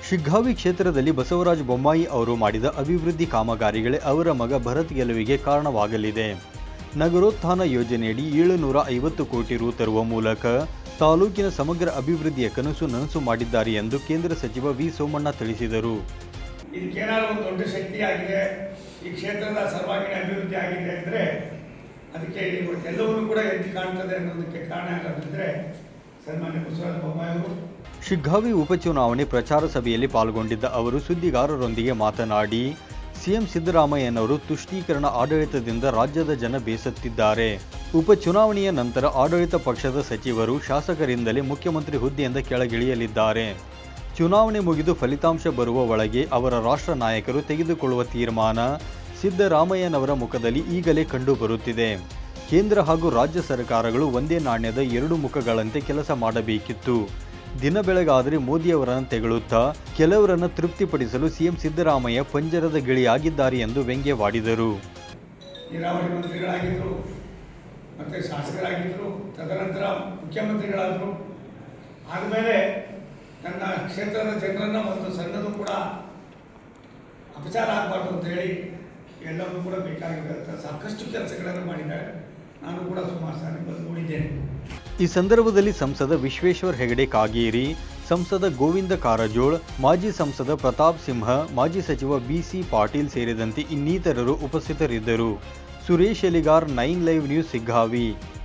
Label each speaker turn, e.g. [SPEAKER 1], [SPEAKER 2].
[SPEAKER 1] ಶಿಗ್ಗಾವಿ ಕ್ಷೇತ್ರದಲ್ಲಿ ಬಸವರಾಜ ಬೊಮ್ಮಾಯಿ ಅವರು ಮಾಡಿದ ಅಭಿವೃದ್ಧಿ ಕಾಮಗಾರಿಗಳೇ ಅವರ ಮಗ ಭರತ್ ಗೆಲುವಿಗೆ ಕಾರಣವಾಗಲಿದೆ ನಗರೋತ್ಥಾನ ಯೋಜನೆಯಡಿ ಏಳುನೂರ ಐವತ್ತು ಕೋಟಿ ರು ತರುವ ಮೂಲಕ ತಾಲೂಕಿನ ಸಮಗ್ರ ಅಭಿವೃದ್ಧಿಯ ಕನಸು ನನಸು ಮಾಡಿದ್ದಾರೆ ಎಂದು ಕೇಂದ್ರ ಸಚಿವ ವಿ ಸೋಮಣ್ಣ ತಿಳಿಸಿದರು
[SPEAKER 2] ಇದಕ್ಕೇನಾದ್ರು ಒಂದು ದೊಡ್ಡ ಶಕ್ತಿಯಾಗಿದೆ ಈ ಕ್ಷೇತ್ರದ ಸರ್ವಾಂಗೀಣ ಅಭಿವೃದ್ಧಿ ಆಗಿದೆ ಅಂದರೆ ಅದಕ್ಕೆ ಇವತ್ತು ಎಲ್ಲವನ್ನೂ ಕೂಡ ಎದ್ದು ಕಾಣ್ತದೆ ಅನ್ನೋದಕ್ಕೆ ಕಾರಣ ಯಾರಾದ್ರೆ ಸನ್ಮಾನ್ಯ ಬಸವರಾಜ ಬೊಮ್ಮಾಯಿ ಅವರು
[SPEAKER 1] ಶಿಗ್ಗಾವಿ ಉಪಚುನಾವಣೆ ಪ್ರಚಾರ ಸಭೆಯಲ್ಲಿ ಪಾಲ್ಗೊಂಡಿದ್ದ ಅವರು ಸುದ್ದಿಗಾರರೊಂದಿಗೆ ಮಾತನಾಡಿ ಸಿಎಂ ಸಿದ್ದರಾಮಯ್ಯನವರು ತುಷ್ಟೀಕರಣ ಆಡಳಿತದಿಂದ ರಾಜ್ಯದ ಜನ ಬೇಸತ್ತಿದ್ದಾರೆ ಉಪಚುನಾವಣೆಯ ನಂತರ ಆಡಳಿತ ಪಕ್ಷದ ಸಚಿವರು ಶಾಸಕರಿಂದಲೇ ಮುಖ್ಯಮಂತ್ರಿ ಹುದ್ದೆಯಿಂದ ಕೆಳಗಿಳಿಯಲಿದ್ದಾರೆ ಚುನಾವಣೆ ಮುಗಿದು ಫಲಿತಾಂಶ ಬರುವ ಒಳಗೆ ಅವರ ರಾಷ್ಟ್ರ ನಾಯಕರು ತೆಗೆದುಕೊಳ್ಳುವ ತೀರ್ಮಾನ ಸಿದ್ದರಾಮಯ್ಯನವರ ಮುಖದಲ್ಲಿ ಈಗಲೇ ಕಂಡುಬರುತ್ತಿದೆ ಕೇಂದ್ರ ಹಾಗೂ ರಾಜ್ಯ ಸರ್ಕಾರಗಳು ಒಂದೇ ನಾಣ್ಯದ ಎರಡು ಮುಖಗಳಂತೆ ಕೆಲಸ ಮಾಡಬೇಕಿತ್ತು ದಿನ ಬೆಳಗಾದರೆ ಮೋದಿಯವರನ್ನು ತೆಗಳುತ್ತಾ ಕೆಲವರನ್ನು ತೃಪ್ತಿಪಡಿಸಲು ಸಿಎಂ ಸಿದ್ದರಾಮಯ್ಯ ಪಂಜರದ ಗಿಳಿಯಾಗಿದ್ದಾರೆ ಎಂದು ವ್ಯಂಗ್ಯವಾಡಿದರು
[SPEAKER 2] ನೀರಾವರಿ ಮಂತ್ರಿಗಳಾಗಿದ್ದರು ಮತ್ತು ಶಾಸಕರಾಗಿದ್ದರು ತದನಂತರ ಮುಖ್ಯಮಂತ್ರಿಗಳಾದರು ಆದಮೇಲೆ ನನ್ನ ಕ್ಷೇತ್ರದ ಜನರನ್ನು ಒಂದು ಸಣ್ಣದು ಕೂಡ ಅಪಚಾರ ಆಗಬಾರ್ದು ಅಂತ ಹೇಳಿ ಎಲ್ಲವನ್ನೂ ಕೂಡ ಬೇಕಾಗಿರುವಂಥ ಸಾಕಷ್ಟು ಕೆಲಸಗಳನ್ನು ಮಾಡಿದ್ದಾರೆ ನಾನು ಕೂಡ ಸುಮಾರು ಸಾರಿ ಬಂದು ನೋಡಿದ್ದೇನೆ
[SPEAKER 1] ಈ ಸಂದರ್ಭದಲ್ಲಿ ಸಂಸದ ವಿಶ್ವೇಶ್ವರ್ ಹೆಗಡೆ ಕಾಗೇರಿ ಸಂಸದ ಗೋವಿಂದ ಕಾರಜೋಳ್ ಮಾಜಿ ಸಂಸದ ಪ್ರತಾಪ್ ಸಿಂಹ ಮಾಜಿ ಸಚಿವ ಬಿಸಿ ಪಾಟೀಲ್ ಸೇರಿದಂತೆ ಇನ್ನಿತರರು ಉಪಸ್ಥಿತರಿದ್ದರು Suresh Eligar nine live news ಸಿಗ್ಗಾವಿ